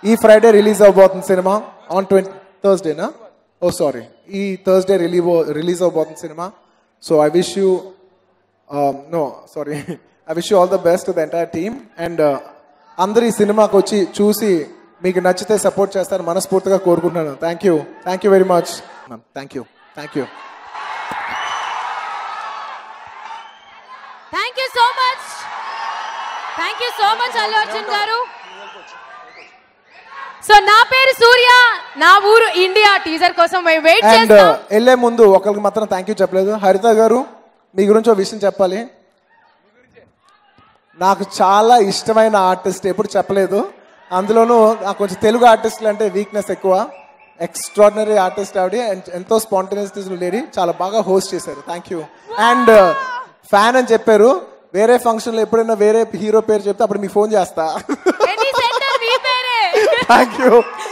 ఈ Friday release అవబోతుంది సినిమా ఆన్ ట్వంటీ థర్స్డేనా ఓ సారీ ఈ థర్స్డే రిలీవ్ రిలీజ్ అవబోతుంది సినిమా so I wish you no sorry I wish you all the best the entire team and అందరు ఈ సినిమాకి వచ్చి చూసి మీకు నచ్చితే సపోర్ట్ చేస్తారని మనస్ఫూర్తిగా కోరుకుంటున్నాను thank you thank you very much thank you thank you thank you so much thank you so much Allu Arjun garu so నా పేరు సూర్య నా ఊరు ఇండియా టీజర్ కోసం మేము వెయిట్ అండ్ చేస్తాం వెళ్ళే ముందు ఒకరికి మాత్రం థ్యాంక్ యూ చెప్పలేదు హరిత గారు మీ గురించి ఒక విషయం చెప్పాలి నాకు చాలా ఇష్టమైన ఆర్టిస్ట్ ఎప్పుడు చెప్పలేదు అందులోనూ నాకు కొంచెం తెలుగు ఆర్టిస్టులు అంటే వీక్నెస్ ఎక్కువ ఎక్స్ట్రాడినరీ ఆర్టిస్ట్ ఆవిడ and ఎంతో స్పాంటనియస్ లేడీ చాలా బాగా హోస్ట్ చేశారు థ్యాంక్ యూ అండ్ ఫ్యాన్ అని చెప్పారు వేరే ఫంక్షన్లో ఎప్పుడైనా వేరే హీరో పేరు చెప్తే అప్పుడు మీకు ఫోన్ చేస్తా ఎనీ సెంటర్ మీ పేరే థ్యాంక్ యూ